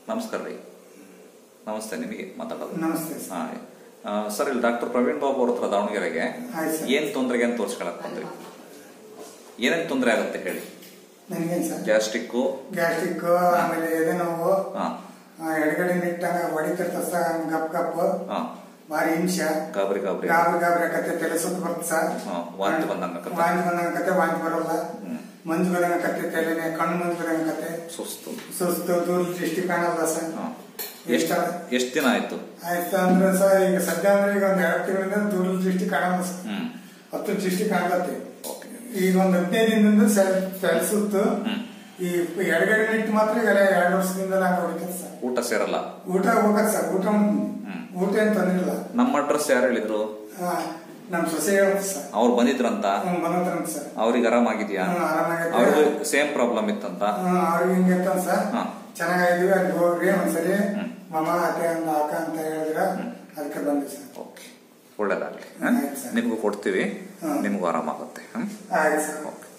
ನಮಸ್ಕಾರ ರೀ ನಮಸ್ತೆ ನಿಮಗೆ ಮಾತಾಡೋದು ನಮಸ್ತೆ ಸರ್ ಹಾಂ ಆ, ಸರ್ ಇಲ್ಲಿ ಡಾಕ್ಟರ್ ಪ್ರವೀಣ್ ಬಾಬು ಅವ್ರ ಹತ್ರ ದಾವಣಗೆರೆಗೆ ಆಯ್ತು ಸರ್. ಏನ್ ತೊಂದರೆಗೆ ಅಂತ ತೋರಿಸ್ಕೊಳಕ್ ಬಂದ್ರಿ ಏನೇನ್ ತೊಂದರೆ ಆಗುತ್ತೆ ಹೇಳಿ ನನಗೇನು ಸರ್ ಗ್ಯಾಸ್ಟ್ರಿಕ್ಕು ಗ್ಯಾಸ್ಟ್ರಿಕ್ ಆಮೇಲೆ ಎದೆ ನೋವು ಹಾ ಆ, ಎಡಗಡೆ ನಿಟ್ಟಾಗ ಹೊಡಿತಿರ್ತ ಸರ್ ಗಪ್ ಗಪ್ ಹಾ ಭಾರಿ ಹಿಂಸೆ ಗಾಬರಿ ಗಾಬರಿ ಗಾಬರಿ ಗಾಬರಿ ಆಕತ್ತೆ ತಲೆ ಸುತ್ತ ಬರುತ್ತೆ ಸರ್ ಹಾ, ವಾಂತಿ ಬಂದಂಗ್ ಆಕತ್ತೆ. ವಾಂತಿ ಬಂದಂಗ ಆಕತ್ತೆ ವಾಂತಿ ಬರಲ್ಲ ಹ್ಮ್. ಮಂಜು ಬಂದಂಗ ಆಕತ್ತೆ ತಲೆನೆ ಕಣ್ಣು ಮಂಜು ಬಂದಂಗ ಆಕತ್ತೆ ಸುಸ್ತು ಸುಸ್ತು ದೂರ ದೃಷ್ಟಿ ಕಾಣಲ್ಲ ಸರ್ ಹಾ. ಎಷ್ಟ ಎಷ್ಟ್ ಎಷ್ಟ್ ದಿನ ಆಯ್ತು ಆಯ್ತು ಅಂದ್ರೆ ಸರ್ ಈಗ ಸದ್ಯ ಅಂದ್ರೆ ಈಗ ಒಂದ್ ಎರಡು ತಿಂಗಳಿಂದ ದೂರ ದೃಷ್ಟಿ ಕಾಣಲ್ಲ ಸರ್ ಹ್ಮ್ ಹತ್ತು ದೃಷ್ಟಿ ಕಾಣಲತ್ತೆ ಓಕೆ ಈಗ ಒಂದ್ ಹದಿನೈದು ದಿನದಿಂದ ತಲೆ ಸುತ್ತು ಹ್ಮ್. ಈ ಎಡಗಡೆ ನಿಟ್ಟು ಮಾತ್ರ ಈಗ ಎರಡು ವರ್ಷದಿಂದ ನಾನು ಹೊಡಿತೇನೆ ಸರ್ ಊಟ ಸೇರಲ್ಲ ಊಟ ಹೋಗತ್ ಸರ್ ಊಟ ಊಟ ಏನ್ ತೊಂದಿಲ್ಲ ನಮ್ಮ ಅಡ್ರೆಸ್ ಯಾರು ಹೇಳಿದ್ರು ನಮ್ ಸೊಸೆ ಹೇಳುತ್ತೆ ಸರ್ ಅವ್ರು ಬಂದಿದ್ರಂತ ಹ್ಮ್ ಬಂದಂತ ಸರ್ ಅವ್ರಿಗೆ ಆರಾಮಾಗಿದ್ಯಾ ಹ್ಮ್, ಆರಾಮಾಗೈತೆ. ಅವ್ರಿಗೂ ಸೇಮ್ ಪ್ರಾಬ್ಲಮ್ ಇತ್ತಂತ ಹ್ಮ್, ಅವ್ರಿಗೆ ಹಿಂಗೆ ಇರ್ತಂತ ಸರ್ ಹಾ. ಚೆನ್ನಾಗಿದೀವಿ ಅಲ್ಲಿ ಹೋಗ್ರಿ ಒಂದ್ಸರಿ ಹ್ಮ್. ಮಮ್ಮ ಅತ್ತೆ ಅಂದ ಅಕ್ಕ ಅಂತ ಹೇಳಿದ್ರ ಅದಕ್ಕೆ ಬಂದ್ವಿ ಸರ್ ಓಕೆ ಒಳ್ಳೇದಾಗ್ಲಿ ಹ? ಆಯ್ತು ಸರ್. ನಿಮ್ಗೂ ಕೊಡ್ತೀವಿ ಹಾ. ನಿಮ್ಗೂ ಆರಾಮಾಗುತ್ತೆ ಹ್ಮ್ ಆಯ್ತು ಸರ್ ಓಕೆ